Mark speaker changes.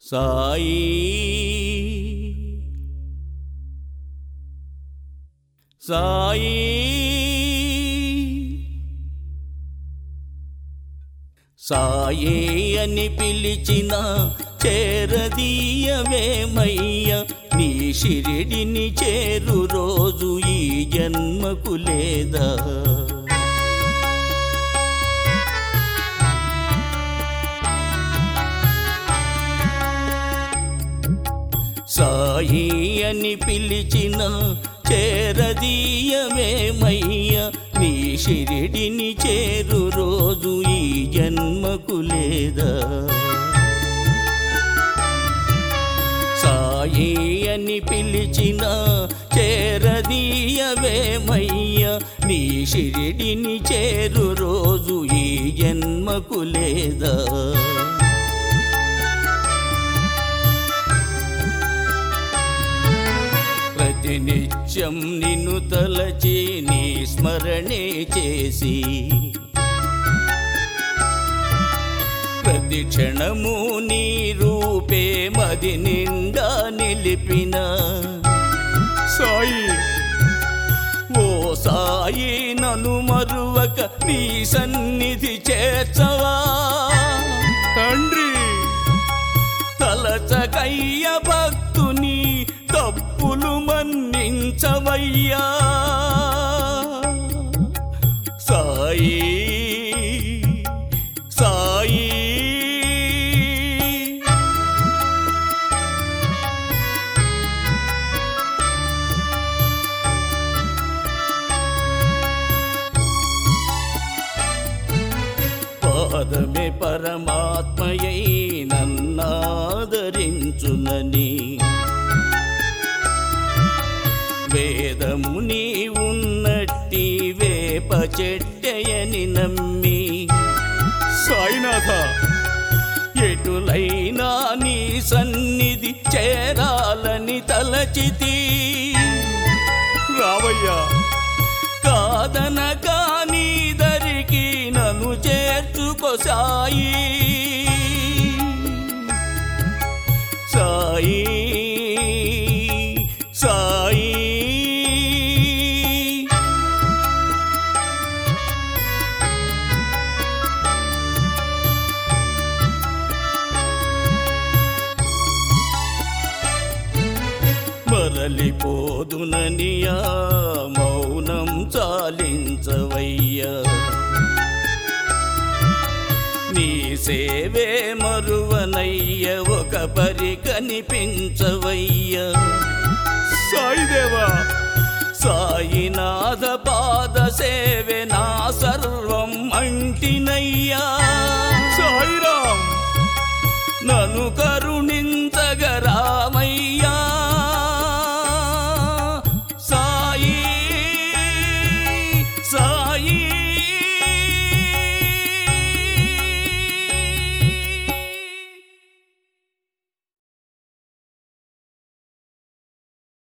Speaker 1: సాయి సాయి సాయే అని పిలిచిన చేరదీయవేమయ్య నీ షిరిడిని చేరు రోజు ఈ జన్మకు లేదా సాయి అని పిలిచిన చేరదీయమేమయ్య నీ షిరిడిని చేరు రోజు ఈ జన్మకు లేదా సాయి అని పిలిచిన చేరదీయవేమయ్య నీ షిరిడిని చేరు రోజు ఈ జన్మకు లేదా ప్రతినిత్యం నిన్ను తలచి నీ స్మరణే చేసి ప్రతి క్షణము నీ రూపే మది నిండా నిలిపిన సాయి ఓ సాయి నను మరువక నీ సన్నిధి చేర్చవా తండ్రి తలచకయ్య భక్తుని తప్పులు మన్నించవయ్యా సాయి సాయి పాదమే పరమాత్మయై నన్నాదరించునని వేదము నీ ఉన్నట్టి వేప చెట్టయని నమ్మి సాయినాథ ఎటులైనా నీ సన్నిధి చేరాలని తలచితి రావయ్యా కాదన కాని దరికి నన్ను చేర్చుకో సాయి సాయి సాయి మరలిపోదుననియా మౌనం చాలించవయ్యా నీ సేవే మరువనయ్య ఒక పరి కనిపించవయ్యా సాయిదేవా సాయినాథ పాద సేవే నా సర్వం అంటినయ్యా సాయిరాం నన్ను కరుణించగరా